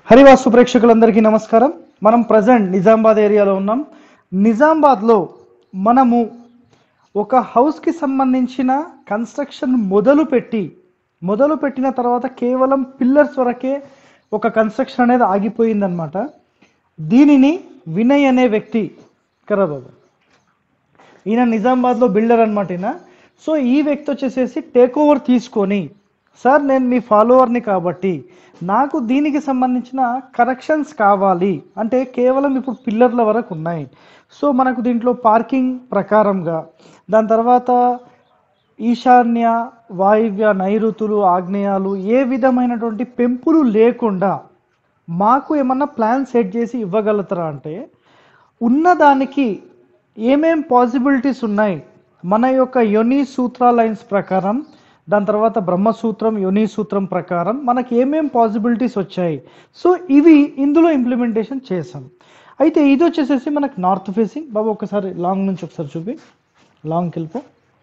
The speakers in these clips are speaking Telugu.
హరివాసు ప్రేక్షకులందరికీ నమస్కారం మనం ప్రజెంట్ నిజామాబాద్ ఏరియాలో ఉన్నాం నిజామాబాద్లో మనము ఒక హౌస్కి సంబంధించిన కన్స్ట్రక్షన్ మొదలు పెట్టి మొదలు పెట్టిన తర్వాత కేవలం పిల్లర్స్ వరకే ఒక కన్స్ట్రక్షన్ అనేది ఆగిపోయిందనమాట దీనిని వినయ్ అనే వ్యక్తి కరా బాబు ఈయన నిజామాబాద్లో బిల్డర్ అనమాట ఈయన సో ఈ వ్యక్తి వచ్చేసేసి టేక్ ఓవర్ తీసుకొని సార్ నేను మీ ఫాలోవర్ని కాబట్టి నాకు దీనికి సంబంధించిన కరెక్షన్స్ కావాలి అంటే కేవలం ఇప్పుడు పిల్లర్ల వరకు ఉన్నాయి సో మనకు దీంట్లో పార్కింగ్ ప్రకారంగా దాని తర్వాత ఈశాన్య వాయువ్య నైరుతులు ఆగ్నేయాలు ఏ విధమైనటువంటి పెంపులు లేకుండా మాకు ఏమన్నా ప్లాన్ సెట్ చేసి ఇవ్వగలుగుతారా అంటే ఉన్నదానికి ఏమేం పాసిబిలిటీస్ ఉన్నాయి మన యొక్క యోని సూత్ర లైన్స్ ప్రకారం దాని తర్వాత బ్రహ్మసూత్రం యోని సూత్రం ప్రకారం మనకి ఏమేం పాసిబిలిటీస్ వచ్చాయి సో ఇవి ఇందులో ఇంప్లిమెంటేషన్ చేసాం అయితే ఇది వచ్చేసేసి మనకు నార్త్ ఫేసింగ్ బాబు ఒకసారి లాంగ్ నుంచి ఒకసారి చూపి లాంగ్కి వెళ్ళిపో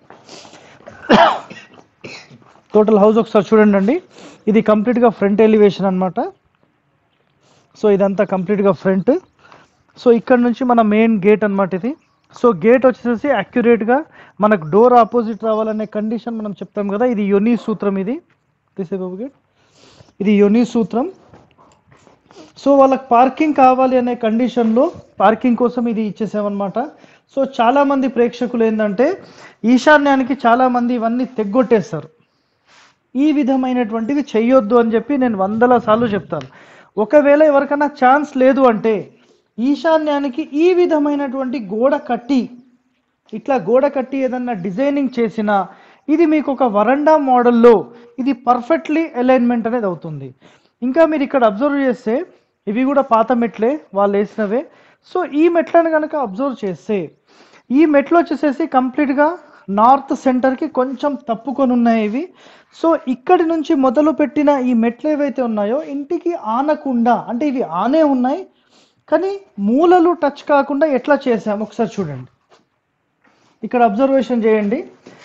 టోటల్ హౌస్ ఒకసారి చూడండి అండి ఇది కంప్లీట్గా ఫ్రంట్ ఎలివేషన్ అన్నమాట సో ఇదంతా కంప్లీట్గా ఫ్రంట్ సో ఇక్కడ నుంచి మన మెయిన్ గేట్ అన్నమాట ఇది సో గేట్ వచ్చేసి యాక్యురేట్గా మనకు డోర్ ఆపోజిట్ రావాలనే కండిషన్ మనం చెప్తాం కదా ఇది యోని సూత్రం ఇది తీసే బాబు గేట్ ఇది యోని సూత్రం సో వాళ్ళకి పార్కింగ్ కావాలి అనే కండిషన్లో పార్కింగ్ కోసం ఇది ఇచ్చేసామన్నమాట సో చాలామంది ప్రేక్షకులు ఏంటంటే ఈశాన్యానికి చాలామంది ఇవన్నీ తెగ్గొట్టేస్తారు ఈ విధమైనటువంటివి చెయ్యొద్దు అని చెప్పి నేను వందల సార్లు చెప్తాను ఒకవేళ ఎవరికైనా ఛాన్స్ లేదు అంటే ఈశాన్యానికి ఈ విధమైనటువంటి గోడ కట్టి ఇట్లా గోడ కట్టి ఏదన్నా డిజైనింగ్ చేసినా ఇది మీకు ఒక వరండా మోడల్లో ఇది పర్ఫెక్ట్లీ అలైన్మెంట్ అనేది అవుతుంది ఇంకా మీరు ఇక్కడ అబ్జర్వ్ చేస్తే ఇవి కూడా పాత మెట్లే వాళ్ళు వేసినవే సో ఈ మెట్లను కనుక అబ్జర్వ్ చేస్తే ఈ మెట్లు వచ్చేసేసి కంప్లీట్గా నార్త్ సెంటర్కి కొంచెం తప్పుకొని ఉన్నాయి ఇవి సో ఇక్కడి నుంచి మొదలు పెట్టిన ఈ మెట్లు ఏవైతే ఉన్నాయో ఇంటికి ఆనకుండా అంటే ఇవి ఆనే ఉన్నాయి కానీ మూలలు టచ్ కాకుండా ఎట్లా చేసాము ఒకసారి చూడండి ఇక్కడ అబ్జర్వేషన్ చేయండి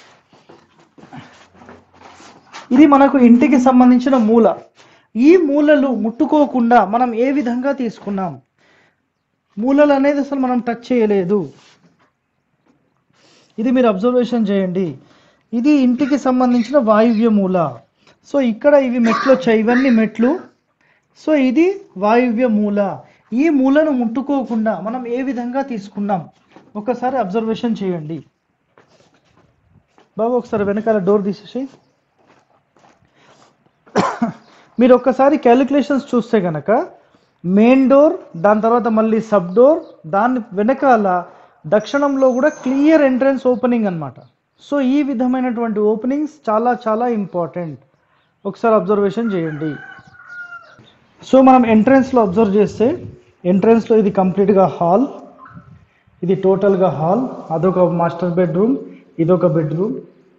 ఇది మనకు ఇంటికి సంబంధించిన మూల ఈ మూలలు ముట్టుకోకుండా మనం ఏ విధంగా తీసుకున్నాం మూలలు అనేది అసలు మనం టచ్ చేయలేదు ఇది మీరు అబ్జర్వేషన్ చేయండి ఇది ఇంటికి సంబంధించిన వాయువ్య మూల సో ఇక్కడ ఇవి మెట్లు వచ్చాయి ఇవన్నీ మెట్లు సో ఇది వాయువ్య మూల ఈ మూలను ముట్టుకోకుండా మనం ఏ విధంగా తీసుకున్నాం ఒకసారి అబ్జర్వేషన్ చేయండి బాబు ఒకసారి వెనకాల డోర్ తీసేసి మీరు ఒక్కసారి క్యాలిక్యులేషన్స్ చూస్తే కనుక మెయిన్ డోర్ దాని తర్వాత మళ్ళీ సబ్ డోర్ దాని వెనకాల దక్షిణంలో కూడా క్లియర్ ఎంట్రన్స్ ఓపెనింగ్ అన్నమాట సో ఈ విధమైనటువంటి ఓపెనింగ్స్ చాలా చాలా ఇంపార్టెంట్ ఒకసారి అబ్జర్వేషన్ చేయండి సో మనం ఎంట్రన్స్లో అబ్జర్వ్ చేస్తే ఎంట్రన్స్లో ఇది కంప్లీట్గా హాల్ ఇది టోటల్గా హాల్ అదొక మాస్టర్ బెడ్రూమ్ ఇదొక బెడ్రూమ్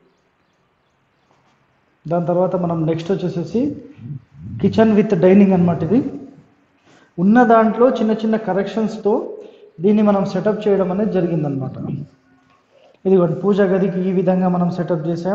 దాని తర్వాత మనం నెక్స్ట్ వచ్చేసేసి కిచెన్ విత్ డైనింగ్ అన్నమాట ఇది ఉన్న దాంట్లో చిన్న చిన్న కరెక్షన్స్తో దీన్ని మనం సెటప్ చేయడం అనేది జరిగిందనమాట ఇదిగోండి పూజ గదికి ఈ విధంగా మనం సెటప్ చేసాం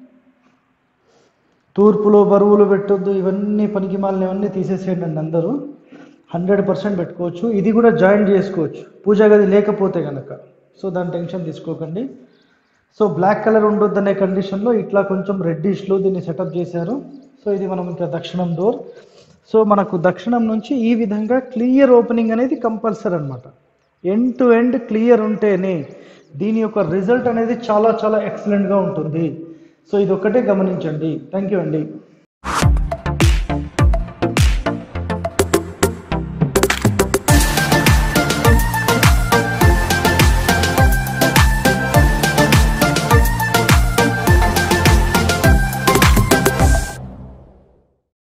తూర్పులో బరువులు పెట్టొద్దు ఇవన్నీ పనికి మాలిన ఇవన్నీ తీసేసేయండి అండి అందరూ హండ్రెడ్ పర్సెంట్ పెట్టుకోవచ్చు ఇది కూడా జాయిన్ చేసుకోవచ్చు పూజ గది లేకపోతే కనుక సో దాని టెన్షన్ తీసుకోకండి సో బ్లాక్ కలర్ ఉండొద్దనే కండిషన్లో ఇట్లా కొంచెం రెడ్డిష్లో దీన్ని సెటప్ చేశారు సో ఇది మనం ఇంకా దక్షిణం డోర్ సో మనకు దక్షిణం నుంచి ఈ విధంగా క్లియర్ ఓపెనింగ్ అనేది కంపల్సరీ అనమాట ఎండ్ టు ఎండ్ క్లియర్ ఉంటేనే దీని యొక్క రిజల్ట్ అనేది చాలా చాలా ఎక్సలెంట్గా ఉంటుంది సో ఇది ఒక్కటే గమనించండి థ్యాంక్ యూ అండి